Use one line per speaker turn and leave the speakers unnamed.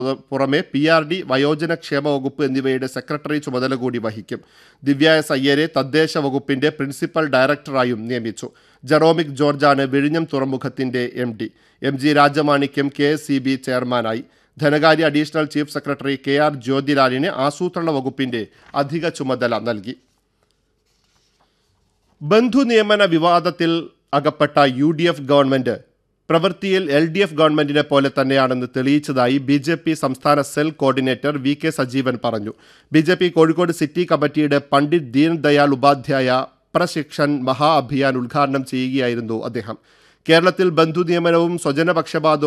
പുറമെ P R D വയോജനക്ഷേമ വകുപ്പ് എന്നിവയുടെ സെക്രട്ടറി ചുമതല കൂടി വഹിക്കും ദിവ്യ എസ് അയ്യരെ തദ്ദേശ വകുപ്പിന്റെ പ്രിൻസിപ്പൽ ഡയറക്ടറായും നിയമിച്ചു ജെറോമിക് ജോർജാണ് വിഴിഞ്ഞം തുറമുഖത്തിന്റെ M D M G Rajamanikyam K S C B ചെയർമാനായി ധനകാര്യ additional chief secretary K R ജ്യോതിലാലിന് ആസൂത്രണ വകുപ്പിന്റെ അധിക ചുമതല നൽകി ബന്ധു നിയമന വിവാദത്തിൽ അകപ്പെട്ട യു ഡി എഫ് ഗവൺമെന്റ് പ്രവൃത്തിയിൽ എൽ ഡി എഫ് ഗവൺമെന്റിനെ പോലെ തന്നെയാണെന്ന് തെളിയിച്ചതായി ബി ജെ പി സംസ്ഥാന cell coordinator V K Sajeevan പറഞ്ഞു B J P Kozhikode city കമ്മിറ്റിയുടെ പണ്ഡിറ്റ് ദീൻ ദയാൽ ഉപാധ്യായ പ്രശിക്ഷൻ മഹാ അഭിയാൻ ഉദ്ഘാടനം ചെയ്യുകയായിരുന്നു അദ്ദേഹം കേരളത്തിൽ ബന്ധു നിയമനവും സ്വജനപക്ഷപാതവും